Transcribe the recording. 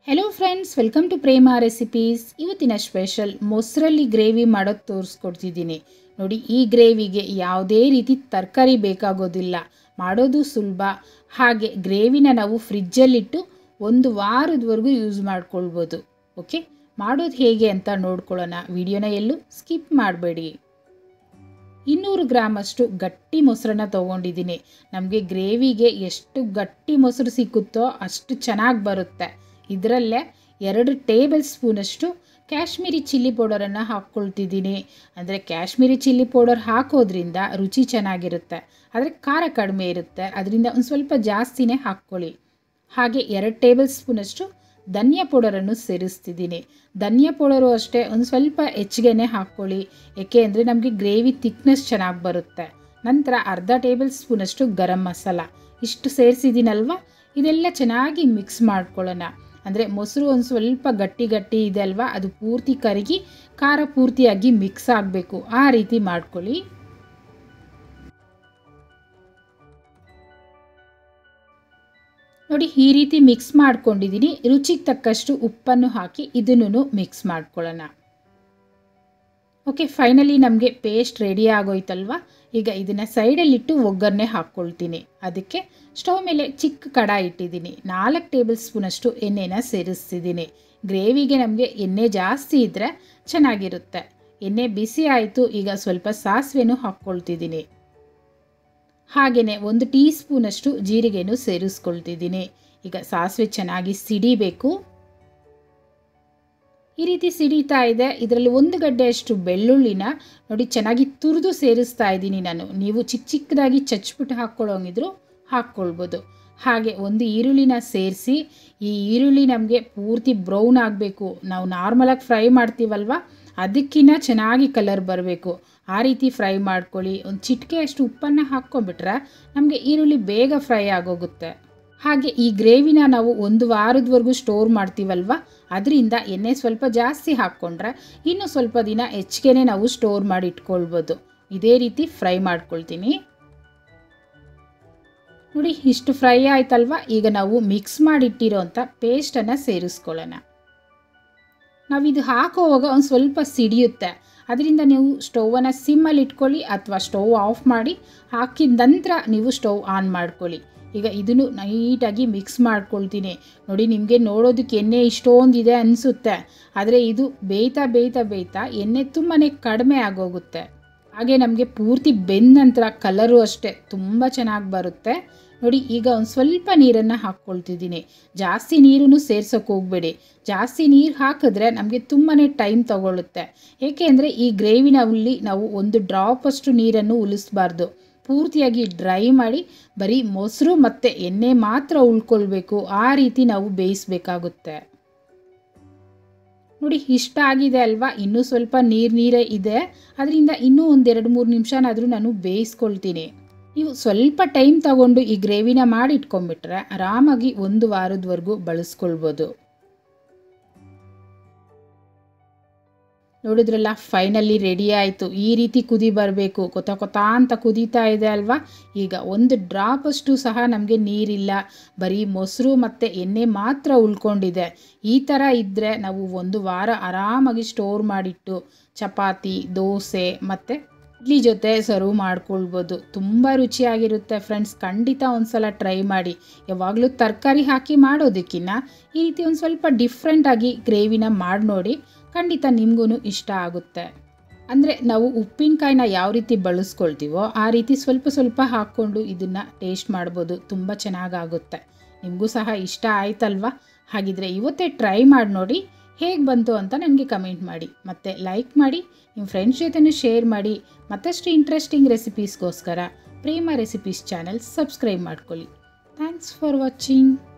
hello friends welcome to Prema recipes ಇವತ್ತಿನ special ಮೊಸರಲ್ಲಿ gravy ಮಾಡೋದು ತೋರಿಸ್ಕೊಡ್ತಿದ್ದೀನಿ ನೋಡಿ ಈ ಗ್ರೇವಿಗೆ ಯಾವುದೇ ರೀತಿ ತರಕಾರಿ ಬೇಕಾಗೋದಿಲ್ಲ ಮಾಡೋದು ಸುಲಭ ಹಾಗೆ ಗ್ರೇವಿನ ನಾವು ಫ್ರಿಜ್ಜಲ್ಲಿಟ್ಟು ಒಂದು ವಾರದವರೆಗೂ ಯೂಸ್ ಮಾಡ್ಕೊಳ್ಬೋದು ಓಕೆ ಮಾಡೋದು ಹೇಗೆ ಅಂತ ನೋಡ್ಕೊಳ್ಳೋಣ ವಿಡಿಯೋನ ಎಲ್ಲೂ ಸ್ಕಿಪ್ ಮಾಡಬೇಡಿ ಇನ್ನೂರು ಗ್ರಾಮಷ್ಟು ಗಟ್ಟಿ ಮೊಸರನ್ನ ತೊಗೊಂಡಿದ್ದೀನಿ ನಮಗೆ ಗ್ರೇವಿಗೆ ಎಷ್ಟು ಗಟ್ಟಿ ಮೊಸರು ಸಿಕ್ಕುತ್ತೋ ಅಷ್ಟು ಚೆನ್ನಾಗಿ ಬರುತ್ತೆ ಇದರಲ್ಲೇ ಎರಡು ಟೇಬಲ್ ಸ್ಪೂನಷ್ಟು ಕಾಶ್ಮೀರಿ ಚಿಲ್ಲಿ ಪೌಡರನ್ನು ಹಾಕ್ಕೊಳ್ತಿದ್ದೀನಿ ಅಂದರೆ ಕಾಶ್ಮೀರಿ ಚಿಲ್ಲಿ ಪೌಡರ್ ಹಾಕೋದ್ರಿಂದ ರುಚಿ ಚೆನ್ನಾಗಿರುತ್ತೆ ಆದರೆ ಖಾರ ಕಡಿಮೆ ಇರುತ್ತೆ ಅದರಿಂದ ಒಂದು ಸ್ವಲ್ಪ ಜಾಸ್ತಿನೇ ಹಾಕ್ಕೊಳ್ಳಿ ಹಾಗೆ ಎರಡು ಟೇಬಲ್ ಸ್ಪೂನಷ್ಟು ಧನಿಯಾ ಪೌಡರನ್ನು ಸೇರಿಸ್ತಿದ್ದೀನಿ ಧನಿಯಾ ಪೌಡರು ಅಷ್ಟೇ ಒಂದು ಸ್ವಲ್ಪ ಹೆಚ್ಚಿಗೆನೇ ಹಾಕ್ಕೊಳ್ಳಿ ಏಕೆ ಅಂದರೆ ನಮಗೆ ಗ್ರೇವಿ ತಿಕ್ನೆಸ್ ಚೆನ್ನಾಗಿ ಬರುತ್ತೆ ನಂತರ ಅರ್ಧ ಟೇಬಲ್ ಸ್ಪೂನಷ್ಟು ಗರಂ ಮಸಾಲ ಇಷ್ಟು ಸೇರಿಸಿದ್ದೀನಲ್ವ ಇದೆಲ್ಲ ಚೆನ್ನಾಗಿ ಮಿಕ್ಸ್ ಮಾಡ್ಕೊಳ್ಳೋಣ ಅಂದರೆ ಮೊಸರು ಒಂದು ಸ್ವಲ್ಪ ಗಟ್ಟಿ ಗಟ್ಟಿ ಇದೆ ಅಲ್ವಾ ಅದು ಪೂರ್ತಿ ಕರಗಿ ಖಾರ ಪೂರ್ತಿಯಾಗಿ ಮಿಕ್ಸ್ ಆಗಬೇಕು ಆ ರೀತಿ ಮಾಡ್ಕೊಳ್ಳಿ ನೋಡಿ ಈ ರೀತಿ ಮಿಕ್ಸ್ ಮಾಡ್ಕೊಂಡಿದ್ದೀನಿ ರುಚಿಗೆ ತಕ್ಕಷ್ಟು ಉಪ್ಪನ್ನು ಹಾಕಿ ಇದನ್ನು ಮಿಕ್ಸ್ ಮಾಡ್ಕೊಳ್ಳೋಣ ಓಕೆ ಫೈನಲಿ ನಮಗೆ ಪೇಸ್ಟ್ ರೆಡಿ ಆಗೋಯ್ತಲ್ವ ಈಗ ಇದನ್ನು ಸೈಡಲ್ಲಿಟ್ಟು ಒಗ್ಗರಣೆ ಹಾಕ್ಕೊಳ್ತೀನಿ ಅದಕ್ಕೆ ಸ್ಟವ್ ಮೇಲೆ ಚಿಕ್ಕ ಕಡಾಯಿ ಇಟ್ಟಿದ್ದೀನಿ ನಾಲ್ಕು ಟೇಬಲ್ ಸ್ಪೂನಷ್ಟು ಎಣ್ಣೆನ ಸೇರಿಸ್ತಿದ್ದೀನಿ ಗ್ರೇವಿಗೆ ನಮಗೆ ಎಣ್ಣೆ ಜಾಸ್ತಿ ಇದ್ದರೆ ಚೆನ್ನಾಗಿರುತ್ತೆ ಎಣ್ಣೆ ಬಿಸಿ ಆಯಿತು ಈಗ ಸ್ವಲ್ಪ ಸಾಸಿವೆನೂ ಹಾಕ್ಕೊಳ್ತಿದ್ದೀನಿ ಹಾಗೆಯೇ ಒಂದು ಟೀ ಸ್ಪೂನಷ್ಟು ಜೀರಿಗೆನೂ ಸೇರಿಸ್ಕೊಳ್ತಿದ್ದೀನಿ ಈಗ ಸಾಸಿವೆ ಚೆನ್ನಾಗಿ ಸಿಡಿಬೇಕು ಈ ರೀತಿ ಸಿಡಿತಾ ಇದೆ ಇದರಲ್ಲಿ ಒಂದು ಗಡ್ಡೆಯಷ್ಟು ಬೆಳ್ಳುಳ್ಳಿನ ನೋಡಿ ಚೆನ್ನಾಗಿ ತುರಿದು ಸೇರಿಸ್ತಾ ಇದ್ದೀನಿ ನಾನು ನೀವು ಚಿಕ್ಕ ಚಿಕ್ಕದಾಗಿ ಚಚ್ಬಿಟ್ಟು ಹಾಕ್ಕೊಳ್ಳೋಂಗಿದ್ರು ಹಾಕ್ಕೊಳ್ಬೋದು ಹಾಗೆ ಒಂದು ಈರುಳ್ಳಿನ ಸೇರಿಸಿ ಈ ಈರುಳ್ಳಿ ನಮಗೆ ಪೂರ್ತಿ ಬ್ರೌನ್ ಆಗಬೇಕು ನಾವು ನಾರ್ಮಲಾಗಿ ಫ್ರೈ ಮಾಡ್ತೀವಲ್ವ ಅದಕ್ಕಿಂತ ಚೆನ್ನಾಗಿ ಕಲರ್ ಬರಬೇಕು ಆ ರೀತಿ ಫ್ರೈ ಮಾಡ್ಕೊಳ್ಳಿ ಒಂದು ಚಿಟಿಕೆ ಅಷ್ಟು ಉಪ್ಪನ್ನು ಹಾಕ್ಕೊಂಬಿಟ್ರೆ ನಮಗೆ ಈರುಳ್ಳಿ ಬೇಗ ಫ್ರೈ ಆಗೋಗುತ್ತೆ ಹಾಗೆ ಈ ಗ್ರೇವಿನ ನಾವು ಒಂದು ವಾರದವರೆಗೂ ಸ್ಟೋರ್ ಮಾಡ್ತೀವಲ್ವ ಅದರಿಂದ ಎಣ್ಣೆ ಸ್ವಲ್ಪ ಜಾಸ್ತಿ ಹಾಕ್ಕೊಂಡ್ರೆ ಇನ್ನು ಸ್ವಲ್ಪ ದಿನ ಹೆಚ್ಚಿಗೆ ನಾವು ಸ್ಟೋರ್ ಮಾಡಿ ಇಟ್ಕೊಳ್ಬೋದು ಇದೇ ರೀತಿ ಫ್ರೈ ಮಾಡ್ಕೊಳ್ತೀನಿ ನೋಡಿ ಇಷ್ಟು ಫ್ರೈ ಆಯ್ತಲ್ವ ಈಗ ನಾವು ಮಿಕ್ಸ್ ಮಾಡಿಟ್ಟಿರೋ ಅಂಥ ಪೇಸ್ಟನ್ನು ಸೇರಿಸ್ಕೊಳ್ಳೋಣ ನಾವಿದು ಹಾಕೋವಾಗ ಒಂದು ಸ್ವಲ್ಪ ಸಿಡಿಯುತ್ತೆ ಅದರಿಂದ ನೀವು ಸ್ಟೌವನ್ನು ಸಿಮ್ಮಲ್ಲಿ ಇಟ್ಕೊಳ್ಳಿ ಅಥವಾ ಸ್ಟವ್ ಆಫ್ ಮಾಡಿ ಹಾಕಿದ ನಂತರ ನೀವು ಸ್ಟವ್ ಆನ್ ಮಾಡ್ಕೊಳ್ಳಿ ಈಗ ಇದನ್ನು ನೈಟಾಗಿ ಮಿಕ್ಸ್ ಮಾಡ್ಕೊಳ್ತೀನಿ ನೋಡಿ ನಿಮಗೆ ನೋಡೋದಕ್ಕೆ ಎಣ್ಣೆ ಇಷ್ಟೊಂದಿದೆ ಅನಿಸುತ್ತೆ ಆದರೆ ಇದು ಬೇಯ್ತಾ ಬೇಯ್ತಾ ಬೇಯ್ತಾ ಎಣ್ಣೆ ತುಂಬಾ ಕಡಿಮೆ ಆಗೋಗುತ್ತೆ ಹಾಗೆ ನಮಗೆ ಪೂರ್ತಿ ಬೆಂದ ನಂತರ ಕಲರು ಅಷ್ಟೇ ತುಂಬ ಚೆನ್ನಾಗಿ ಬರುತ್ತೆ ನೋಡಿ ಈಗ ಒಂದು ಸ್ವಲ್ಪ ನೀರನ್ನು ಹಾಕ್ಕೊಳ್ತಿದ್ದೀನಿ ಜಾಸ್ತಿ ನೀರನ್ನು ಸೇರ್ಸೋಕೆ ಹೋಗಬೇಡಿ ಜಾಸ್ತಿ ನೀರು ಹಾಕಿದ್ರೆ ನಮಗೆ ತುಂಬಾ ಟೈಮ್ ತಗೊಳ್ಳುತ್ತೆ ಏಕೆಂದರೆ ಈ ಗ್ರೇವಿನಲ್ಲಿ ನಾವು ಒಂದು ಡ್ರಾಪಷ್ಟು ನೀರನ್ನು ಉಲಿಸ್ಬಾರ್ದು ಪೂರ್ತಿಯಾಗಿ ಡ್ರೈ ಮಾಡಿ ಬರೀ ಮೊಸರು ಮತ್ತು ಎಣ್ಣೆ ಮಾತ್ರ ಉಳ್ಕೊಳ್ಬೇಕು ಆ ರೀತಿ ನಾವು ಬೇಯಿಸಬೇಕಾಗುತ್ತೆ ನೋಡಿ ಇಷ್ಟ ಆಗಿದೆ ಅಲ್ವಾ ಇನ್ನೂ ಸ್ವಲ್ಪ ನೀರು ನೀರೇ ಇದೆ ಅದರಿಂದ ಇನ್ನೂ ಒಂದೆರಡು ಮೂರು ನಿಮಿಷನಾದರೂ ನಾನು ಬೇಯಿಸ್ಕೊಳ್ತೀನಿ ನೀವು ಸ್ವಲ್ಪ ಟೈಮ್ ತಗೊಂಡು ಈ ಗ್ರೇವಿನ ಮಾಡಿ ಇಟ್ಕೊಂಡ್ಬಿಟ್ರೆ ಆರಾಮಾಗಿ ಒಂದು ವಾರದವರೆಗೂ ಬಳಸ್ಕೊಳ್ಬೋದು ನೋಡಿದ್ರಲ್ಲ ಫೈನಲಿ ರೆಡಿ ಆಯಿತು ಈ ರೀತಿ ಕುದಿ ಬರಬೇಕು ಕೊತ ಕೊತ ಅಂತ ಕುದೀತಾ ಇದೆ ಅಲ್ವಾ ಈಗ ಒಂದು ಡ್ರಾಪಷ್ಟು ಸಹ ನಮಗೆ ನೀರಿಲ್ಲ ಬರೀ ಮೊಸರು ಮತ್ತು ಎಣ್ಣೆ ಮಾತ್ರ ಉಳ್ಕೊಂಡಿದೆ ಈ ಥರ ಇದ್ದರೆ ನಾವು ಒಂದು ವಾರ ಆರಾಮಾಗಿ ಸ್ಟೋರ್ ಮಾಡಿಟ್ಟು ಚಪಾತಿ ದೋಸೆ ಮತ್ತು ಇಡ್ಲಿ ಜೊತೆ ಸರ್ವ್ ಮಾಡ್ಕೊಳ್ಬೋದು ತುಂಬ ರುಚಿಯಾಗಿರುತ್ತೆ ಫ್ರೆಂಡ್ಸ್ ಖಂಡಿತ ಒಂದು ಸಲ ಟ್ರೈ ಮಾಡಿ ಯಾವಾಗಲೂ ತರಕಾರಿ ಹಾಕಿ ಮಾಡೋದಕ್ಕಿಂತ ಈ ರೀತಿ ಒಂದು ಸ್ವಲ್ಪ ಡಿಫ್ರೆಂಟಾಗಿ ಗ್ರೇವಿನ ಮಾಡಿ ನೋಡಿ ಖಂಡಿತ ನಿಮಗೂ ಇಷ್ಟ ಆಗುತ್ತೆ ಅಂದರೆ ನಾವು ಉಪ್ಪಿನಕಾಯಿನ ಯಾವ ರೀತಿ ಬಳಸ್ಕೊಳ್ತೀವೋ ಆ ರೀತಿ ಸ್ವಲ್ಪ ಸ್ವಲ್ಪ ಹಾಕ್ಕೊಂಡು ಇದನ್ನು ಟೇಸ್ಟ್ ಮಾಡ್ಬೋದು ತುಂಬ ಚೆನ್ನಾಗಾಗುತ್ತೆ ನಿಮಗೂ ಸಹ ಇಷ್ಟ ಆಯ್ತಲ್ವಾ ಹಾಗಿದ್ರೆ ಇವತ್ತೇ ಟ್ರೈ ಮಾಡಿ ನೋಡಿ ಹೇಗೆ ಬಂತು ಅಂತ ನನಗೆ ಕಮೆಂಟ್ ಮಾಡಿ ಮತ್ತು ಲೈಕ್ ಮಾಡಿ ನಿಮ್ಮ ಫ್ರೆಂಡ್ಸ್ ಜೊತೆನೂ ಶೇರ್ ಮಾಡಿ ಮತ್ತಷ್ಟು ಇಂಟ್ರೆಸ್ಟಿಂಗ್ ರೆಸಿಪೀಸ್ಗೋಸ್ಕರ ಪ್ರೇಮ ರೆಸಿಪೀಸ್ ಚಾನಲ್ ಸಬ್ಸ್ಕ್ರೈಬ್ ಮಾಡ್ಕೊಳ್ಳಿ ಥ್ಯಾಂಕ್ಸ್ ಫಾರ್ ವಾಚಿಂಗ್